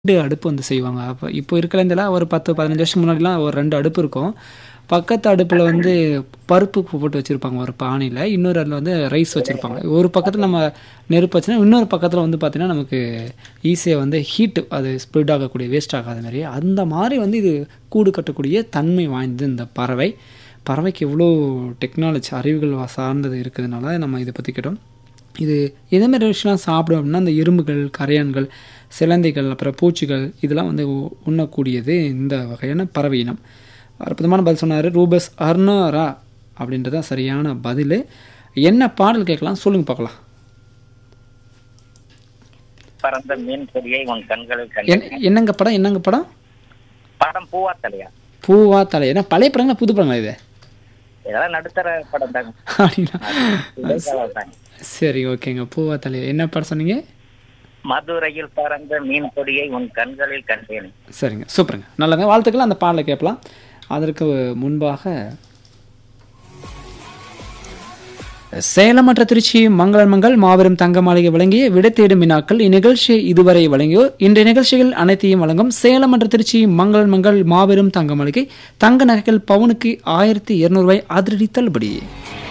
2 அடுப்பு வந்து செய்வாங்க. அப்ப இப்போ இருக்கிற இதெல்லாம் ஒரு 10, 15 வருஷம் முன்னாடிலாம் ஒரு 2 அடுப்பு இருக்கும். பக்கத்து அடுப்புல வந்து பருப்பு போட்டு வச்சிருப்பாங்க ஒரு பானையில. இன்னொரு அதுல வந்து ரைஸ் வச்சிருப்பாங்க. ஒரு பக்கத்துல நம்ம நெருப்பு வச்சோன்னா, இன்னொரு பக்கத்துல வந்து பார்த்தீங்கன்னா, நமக்கு ஈஸியா வந்து ஹீட் அது ஸ்ப்ரெட் ஆகக்கூடிய வேஸ்ட் ஆகாத மாரி, அந்த மாரி வந்து இது கூடு கட்டக்கூடிய தன்மை வாய்ந்தது இந்த பறவை. பறவைக்கு இவ்ளோ டெக்னாலஜி அறிவுகள் சார்ந்தது இருக்கிறதுனால நம்ம இத பத்தி கேட்டோம். இது எந்த மாரி விஷயம்லாம் சாப்பிடும் அப்படின்னா, இந்த எறும்புகள், கரையான்கள், சிலந்திகள், அப்புறம் பூச்சிகள் இதெல்லாம் வந்து உ உண்ணக்கூடியது இந்த வகையான பறவை இனம். அற்புதமான பதில் சொன்னாரு. ரூபஸ் அர்னோரா அப்படின்றது தான் சரியான பதிலு. என்ன பாடல் கேட்கலாம்? சொல்லுங்க பார்க்கலாம். பறந்த மீன் கொடியை உன் கண்களில் என் கண்டேன். என்னங்க படம்? என்னங்க படம்? படம் பூவா தலையா பூவா தலை. என்ன பழைய படங்களா? புது படங்களா இது? இதெல்லாம் நடுத்தர படம் தாங்க அப்படிங்களா? இடைக்காலம் தாங்க. சரி ஓகேங்க. பூவா தலை. என்ன படம் சொன்னீங்க? மதுரையில் பறந்த மீன் கொடியை உன் கண்களில் கண்டேன் சரிங்க. சூப்பருங்க. நல்லதுங்க. வாழ்த்துக்கள். அந்த பாடல கேட்கலாம். அதற்கு முன்பாக சேலம் மற்றும் திருச்சி மங்களன் மங்கள் மாபெரும் தங்க மாளிகை வழங்கிய விடை தேடும் வினாக்கள் இந்நிகழ்ச்சியை இதுவரை வழங்கியோர் இன்றைய நிகழ்ச்சிகள் அனைத்தையும் வழங்கும் சேலம் மற்றும் திருச்சி மங்களன் மங்கள் மாபெரும் தங்க மாளிகை தங்க நகைகள் பவுனுக்கு ஆயிரத்தி இருநூறு ரூபாய் அதிரடி தள்ளுபடி